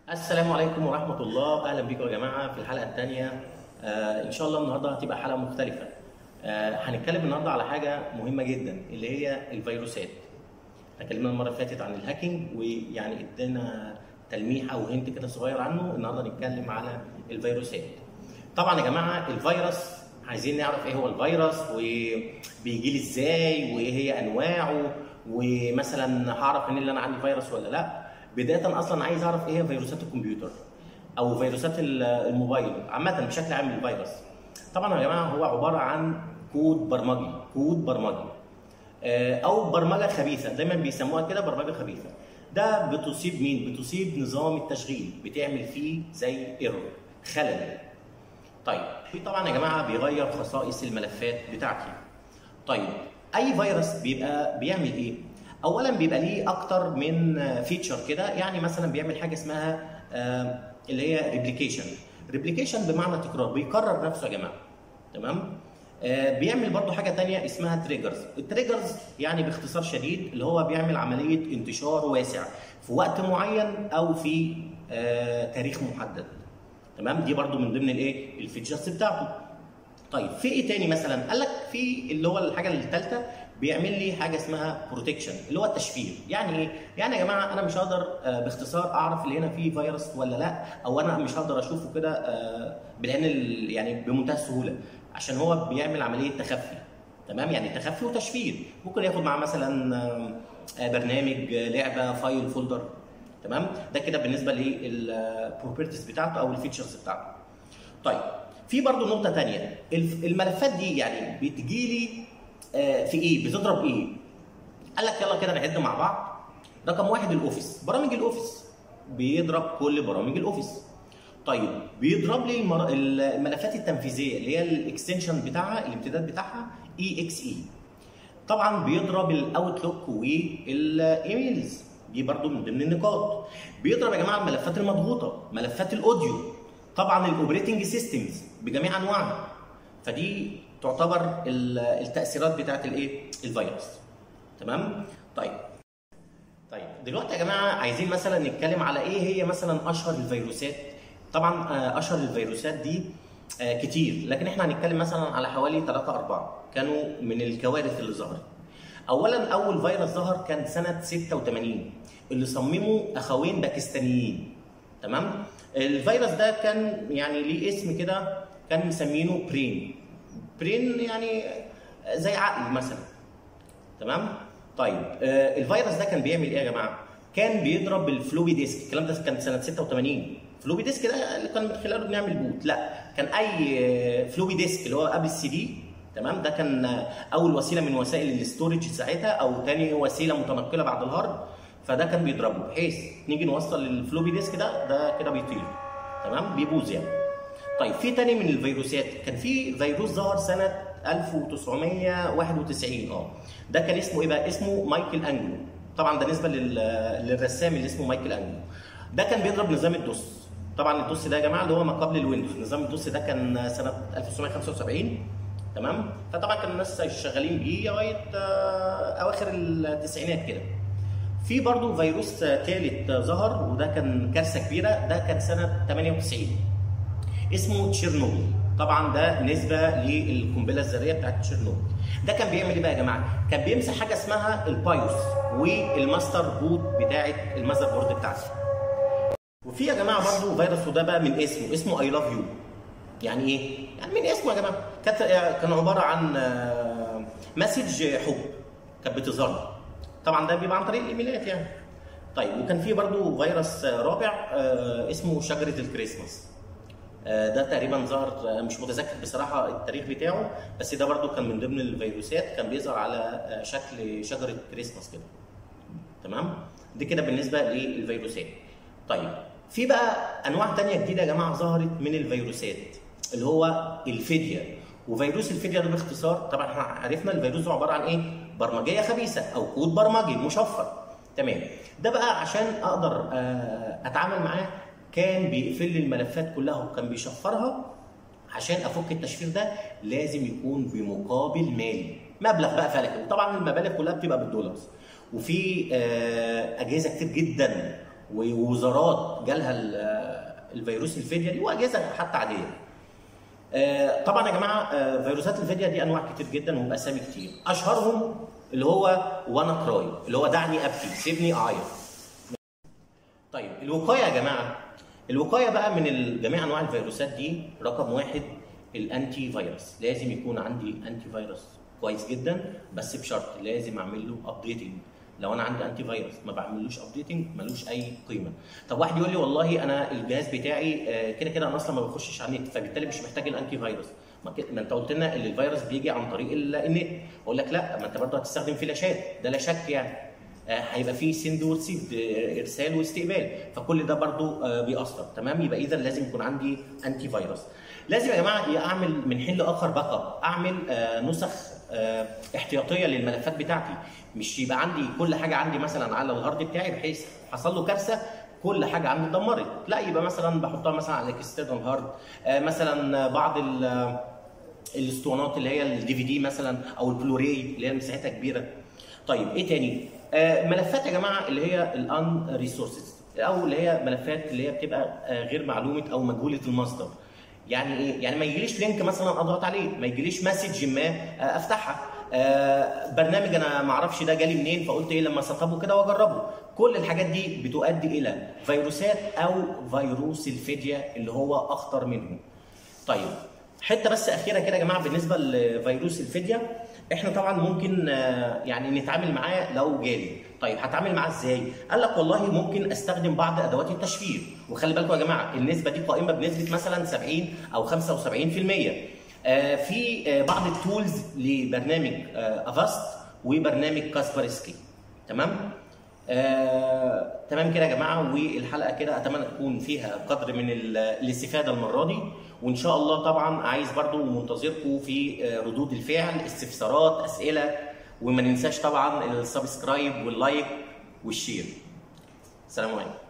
السلام عليكم ورحمة الله أهلا بيكم يا جماعة في الحلقة الثانية آه إن شاء الله النهاردة هتبقى حلقة مختلفة آه هنتكلم النهاردة على حاجة مهمة جدا اللي هي الفيروسات احنا اتكلمنا المرة اللي فاتت عن الهاكينج ويعني ادينا تلميح أو هنت كده صغير عنه النهاردة هنتكلم على الفيروسات طبعا يا جماعة الفيروس عايزين نعرف ايه هو الفيروس وبيجي لي ازاي وايه هي انواعه ومثلا هعرف منين اللي انا عندي فيروس ولا لا بدايه اصلا عايز اعرف ايه هي فيروسات الكمبيوتر او فيروسات الموبايل عامه بشكل عام الفيروس طبعا يا جماعه هو عباره عن كود برمجي كود برمجي او برمجه خبيثه دايما بيسموها كده برمجه خبيثه ده بتصيب مين بتصيب نظام التشغيل بتعمل فيه زي ايرور خلل طيب في طبعا يا جماعه بيغير خصائص الملفات بتاعتي طيب اي فيروس بيبقى بيعمل ايه اولا بيبقى ليه اكتر من فيتشر كده يعني مثلا بيعمل حاجه اسمها اللي هي ريبليكيشن ريبليكيشن بمعنى تكرار بيكرر نفسه يا جماعه تمام بيعمل برضو حاجه تانية اسمها تريجرز التريجرز يعني باختصار شديد اللي هو بيعمل عمليه انتشار واسع في وقت معين او في تاريخ محدد تمام دي برضو من ضمن الايه الفيتشرز بتاعته طيب في ايه تاني مثلا قال لك في اللي هو الحاجه الثالثه بيعمل لي حاجه اسمها بروتكشن اللي هو التشفير يعني ايه يعني يا جماعه انا مش هقدر باختصار اعرف اللي هنا فيه فيروس ولا لا او انا مش هقدر اشوفه كده بالعين يعني بمنتهى السهوله عشان هو بيعمل عمليه تخفي تمام يعني تخفي وتشفير ممكن ياخد معاه مثلا برنامج لعبه فايل فولدر تمام ده كده بالنسبه للبروبرتيز بتاعته او الفيتشرز بتاعته طيب في برضه نقطه ثانيه الملفات دي يعني بتجي لي في ايه بتضرب ايه قال لك يلا كده نعد مع بعض رقم واحد الاوفيس برامج الاوفيس بيضرب كل برامج الاوفيس طيب بيضرب لي المر... الملفات التنفيذيه اللي هي الاكستنشن بتاعها الامتداد بتاعها اي اكس اي طبعا بيضرب الاوتلوك والايميلز دي برضو من ضمن النقاط بيضرب يا جماعه الملفات المضغوطه ملفات الاوديو طبعا الاوبريتنج سيستمز بجميع انواعها فدي تعتبر التاثيرات بتاعت الايه الفيروس تمام طيب طيب دلوقتي يا جماعه عايزين مثلا نتكلم على ايه هي مثلا اشهر الفيروسات طبعا اشهر الفيروسات دي كتير لكن احنا هنتكلم مثلا على حوالي 3 4 كانوا من الكوارث اللي ظهرت اولا اول فيروس ظهر كان سنه 86 اللي صممه اخوين باكستانيين تمام الفيروس ده كان يعني ليه اسم كده كان مسمينه برين برين يعني زي عقل مثلا تمام طيب آه الفيروس ده كان بيعمل ايه يا جماعه كان بيضرب بالفلوبي ديسك الكلام ده كان سنه 86 فلوبي ديسك ده اللي كان من خلاله بنعمل بوت لا كان اي فلوبي ديسك اللي هو قبل السي دي تمام ده كان اول وسيله من وسائل الاستورج ساعتها او تاني وسيله متنقله بعد الهارد فده كان بيضربه بحيث نيجي نوصل للفلوبي ديسك ده ده كده بيطير تمام بيبوظ يعني طيب في تاني من الفيروسات كان في فيروس ظهر سنه 1991 اه ده كان اسمه ايه بقى اسمه مايكل انجلو طبعا ده نسبه للرسام اللي اسمه مايكل انجلو ده كان بيضرب نظام الدوس طبعا الدوس ده يا جماعه اللي هو ما قبل الويندوز نظام الدوس ده كان سنه 1975 تمام فطبعا كان الناس شغالين بيه لغايه اواخر التسعينات كده في برضه فيروس ثالث ظهر وده كان كارثه كبيره ده كان سنه 98 اسمه تشيرنوبل طبعا ده نسبه للقنبله الذريه بتاعت تشيرنوبل ده كان بيعمل ايه بقى يا جماعه كان بيمسح حاجه اسمها البايوس والماستر بوت بتاعت المذر بورد بتاعتي وفي يا جماعه برضه فيروس وده بقى من اسمه اسمه اي لاف يو يعني ايه يعني من اسمه يا جماعه كانت كان عباره عن مسج حب كانت بتظهر طبعا ده بيبقى عن طريق الايميلات يعني طيب وكان في برضه فيروس رابع اسمه شجره الكريسماس ده تقريبا ظهر مش متذكر بصراحه التاريخ بتاعه بس ده برضو كان من ضمن الفيروسات كان بيظهر على شكل شجره كريسماس كده تمام دي كده بالنسبه للفيروسات طيب في بقى انواع تانية جديده يا جماعه ظهرت من الفيروسات اللي هو الفديه وفيروس الفديه ده باختصار طبعا احنا عرفنا الفيروس ده عباره عن ايه برمجيه خبيثه او كود برمجي مشفر تمام ده بقى عشان اقدر اتعامل معاه كان بيقفل لي الملفات كلها وكان بيشفرها عشان افك التشفير ده لازم يكون بمقابل مالي مبلغ بقى فلكي طبعا المبالغ كلها بتبقى بالدولار وفي اجهزه كتير جدا ووزارات جالها ال- الفيروس الفديه دي واجهزه حتى عاديه آه، طبعا يا جماعه آه، فيروسات الفديه دي انواع كتير جدا وباسامي كتير اشهرهم اللي هو وانا كراي اللي هو دعني ابكي سيبني اعيط طيب الوقايه يا جماعه الوقايه بقى من ال- جميع انواع الفيروسات دي رقم واحد الانتي فيروس لازم يكون عندي انتي فيروس كويس جدا بس بشرط لازم اعمل له ابديتنج لو انا عندي انتي فيروس ما بعملوش ابديتنج ملوش اي قيمه طب واحد يقول لي والله انا الجهاز بتاعي آه، كده كده انا اصلا ما بخشش على النت فبالتالي مش محتاج الانتي فيروس ما كده- ما انت قلت لنا ان الفيروس بيجي عن طريق ال- النت اقول لك لا ما انت برضه هتستخدم فلاشات ده لا شك يعني آه، هيبقى فيه سند ورسيد آه، ارسال واستقبال فكل ده برضو آه، بيأثر تمام يبقى اذا لازم يكون عندي انتي فيروس لازم يا جماعه اعمل من حين لاخر باك اب اعمل آه، نسخ آه، احتياطيه للملفات بتاعتي مش يبقى عندي كل حاجه عندي مثلا على الهارد بتاعي بحيث حصل له كارثه كل حاجه عندي اتدمرت لا يبقى مثلا بحطها مثلا على الاكسترنال هارد آه، مثلا بعض ال- آه، الاسطوانات اللي هي الدي في دي مثلا او البلوراي اللي هي مساحتها كبيره طيب ايه تاني آه ملفات يا جماعه اللي هي الان ريسورسز او اللي هي ملفات اللي هي بتبقى آه غير معلومه او مجهوله المصدر يعني ايه يعني ما يجيليش لينك مثلا اضغط عليه ما يجيليش مسج ما آه افتحها آه برنامج انا ما اعرفش ده جالي منين فقلت ايه لما سطبه كده واجربه كل الحاجات دي بتؤدي الى فيروسات او فيروس الفديه اللي هو اخطر منهم طيب حته بس اخيره كده يا جماعه بالنسبه لفيروس الفديه احنا طبعا ممكن آه، يعني نتعامل معاه لو جالي طيب هتعامل معاه ازاي قال لك والله ممكن استخدم بعض ادوات التشفير وخلي بالكم يا جماعه النسبه دي قائمه بنسبه مثلا 70 او 75% آه، في آه، بعض التولز لبرنامج آه، افاست وبرنامج كاسبرسكي تمام آه، تمام كده يا جماعه والحلقه كده اتمنى تكون فيها قدر من ال- الاستفاده المره دي وان شاء الله طبعا عايز برضو منتظركم في آه، ردود الفعل استفسارات اسئله وما ننساش طبعا السبسكرايب واللايك والشير سلام عليكم